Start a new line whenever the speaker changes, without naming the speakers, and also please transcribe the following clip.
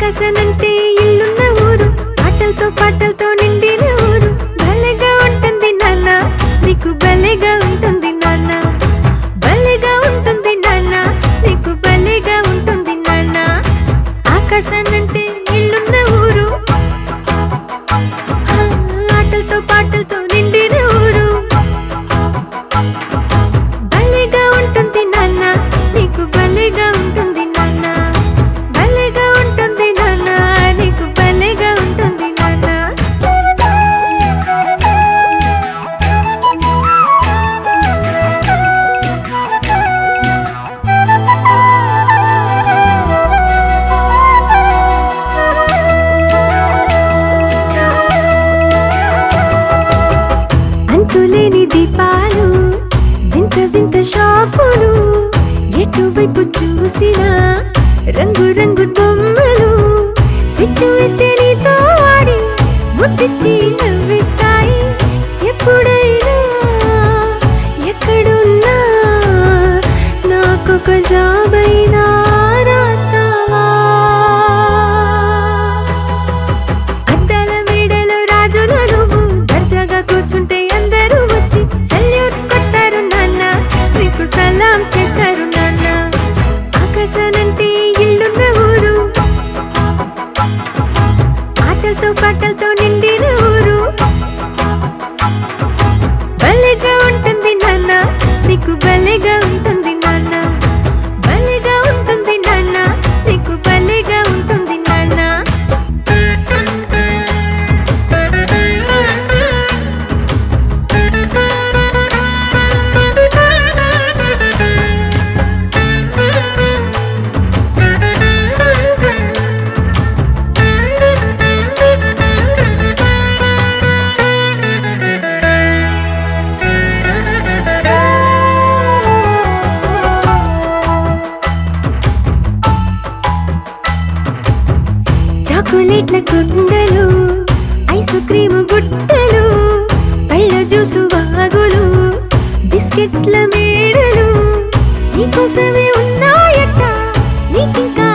ఆకాశనంటే ఇల్లున్న ఊరు పాటలతో పాటలతో నిండిన ఊరు భలేగా ఉంటుంది నాన్న నీకు భలేగా ఉంటుంది నాన్న భలేగా ఉంటుంది నాన్న నీకు భలేగా ఉంటుంది నాన్న ఆకాశనంటే ఇల్లున్న ఊరు ఆ, ఆటలతో పాటలతో నిండిన ఊరు భలేగా ఉంటుంది నాన్న నీకు భలేగా ఉంటుంది నాన్న భలేగా ఉంటుంది నాన్న నీకు భలేగా ఉంటుంది నాన్న అంతులేని దీపాలు వింత వింత షాపులు ఎటువైపు చూసినా రంగు రంగు బొమ్మలు స్విచ్ వేస్తే నీతో ఆడి ముద్దిచ్చి నవ్విస్తాయి ఎప్పుడైనా ఎక్కడున్నా నాకొక జాబైనా రాస్తావా అద్దాల మేడలో రాజుల నువ్వు దర్జాగా కూర్చుంటే అందరూ వచ్చి సల్యూట్ కొట్టారు నాన్న నీకు సలాం చేస్తారు నాన్న ఆకాశనంటే ఇల్లున్న ఊరు ఆటలతో పాటలతో నిండిన ఊరు భలేగా ఉంటుంది నాన్న నీకు భలేగా ఉంటుంది నాన్న భలేగా ఉంటుంది నాన్న నీకు భలేగా ఉంటుంది నాన్న చాక్లెట్ల కుండలు ఐస్ క్రీమ్ గుట్టలు పళ్ళ జ్యూసు వాగులు బిస్కెట్ల మేడలు నీకోసమే ఉన్నాయట నీకింకా